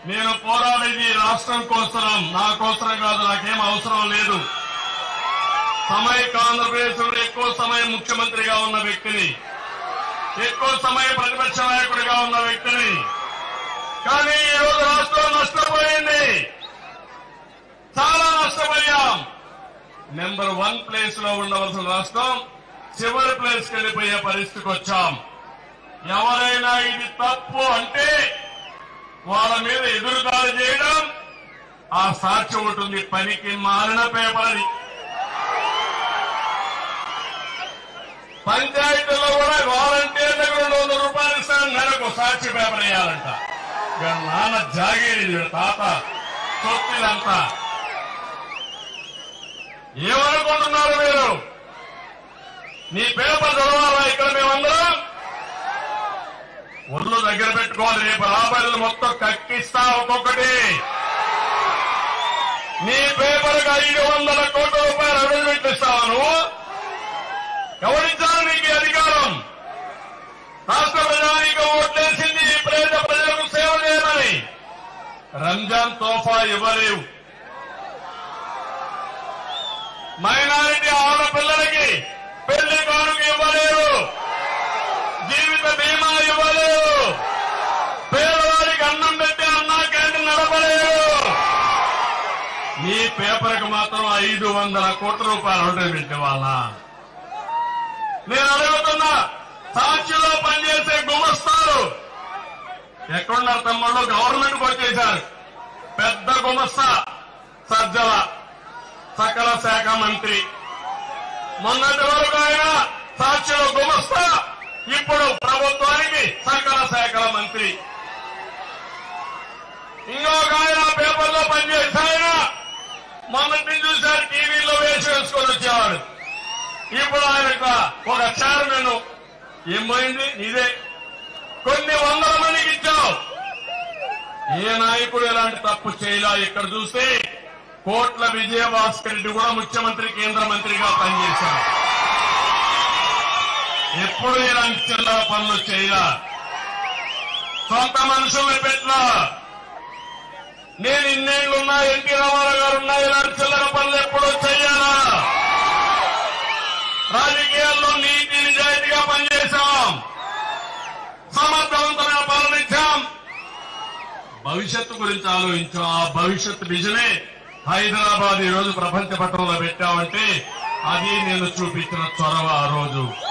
నేను పోరాడేది రాష్ట్రం కోసరం నా కోసరం కాదు నాకేం అవసరం లేదు సమైక్య ఆంధ్రప్రదేశ్ లో ఎక్కువ సమయం ముఖ్యమంత్రిగా ఉన్న వ్యక్తిని ఎక్కువ సమయం ప్రతిపక్ష నాయకుడిగా ఉన్న వ్యక్తిని కానీ ఈ రోజు రాష్ట్రం నష్టపోయింది చాలా నష్టపోయాం నెంబర్ వన్ ప్లేస్ లో ఉండవలసిన రాష్ట్రం చివరి ప్లేస్ కి వెళ్ళిపోయే పరిస్థితికి వచ్చాం ఎవరైనా ఇది తప్పు అంటే వాళ్ళ మీద ఎదురుదాడి చేయడం ఆ సాక్ష్యం ఉంటుంది పనికి మారిన పేపర్ అది పంచాయతీలో కూడా వాలంటీర్లకు రెండు వందల రూపాయలు ఇస్తాను నెలకు సాక్షి పేపర్ వేయాలంట ఇక నాన్న జాగీరి వీడు తాత సొత్తులంతా ఏమనుకుంటున్నారు మీరు నీ పేపర్ చదవాలా ఇక్కడ మేమందరం ఒళ్ళు దగ్గర పెట్టుకోవాలి రేపు రాబడులు మొత్తం కక్కిస్తా ఒక్కొక్కటి నీ పేపర్కి ఐదు వందల కోట్ల రూపాయలు అడ్వర్టైజ్మెంట్ ఇస్తావా నువ్వు ఎవరిచ్చారు నీకు ఈ అధికారం రాష్ట్ర ప్రజానికి ఓట్లేసింది ఈ పేద ప్రజలకు సేవ చేయమని రంజాన్ తోఫా ఇవ్వలేవు మైనారిటీ ఆడపిల్లలకి పెళ్లి కానుక ఇవ్వలేరు జీవిత బీమా ఇవ్వలేరు పేదవాడికి అన్నం పెట్టి అన్నా క్యాంటీన్ నడపలేరు నీ పేపర్కి మాత్రం ఐదు వందల కోట్ల రూపాయలు అడ్వర్టైజ్మెంట్ ఇవ్వాలా నేను అడుగుతున్నా సాక్షిలో పనిచేసే గుమస్తాలు ఎక్కడున్నారు తమ్ముళ్ళు గవర్నమెంట్ వచ్చేశారు పెద్ద గుమస్తా సజ్జల సకల శాఖ మంత్రి మొన్నటి వరకు ఆయన సాక్షిలో గుమస్తా ఇప్పుడు ప్రభుత్వానికి సకల శాఖల మంత్రి ఇంకొక ఆయన పేపర్లో పనిచేసే ఆయన మొన్నటి నుంచి చూశారు టీవీలో వేసి వేసుకొని వచ్చేవాడు ఇప్పుడు ఆయనకు ఒక చైర్మన్ ఏం పోయింది ఇదే కొన్ని వందల మందికి ఇచ్చావు ఏ నాయకుడు ఎలాంటి తప్పు చేయలా ఇక్కడ చూస్తే కోట్ల విజయభాస్కర్ రెడ్డి కూడా ముఖ్యమంత్రి కేంద్ర మంత్రిగా పనిచేశారు ఎప్పుడు ఇలాంటి చిల్లర పనులు చేయలా సొంత మనుషుల్ని పెట్టలా నేను ఇన్నేళ్లున్నా ఎన్టీ రామారావు గారు ఉన్నా ఇలాంటి చిల్లర పనులు ఎప్పుడూ చెయ్యాలా రాజకీయాల్లో నీతి నిజాయితీగా పనిచేశాం సమర్థవంతమైన పాలన ఇచ్చాం భవిష్యత్తు గురించి ఆలోచించాం ఆ భవిష్యత్తు విజనే హైదరాబాద్ ఈ రోజు ప్రపంచ పట్టణంలో పెట్టామంటే అది నేను చూపించిన చొరవ ఆ రోజు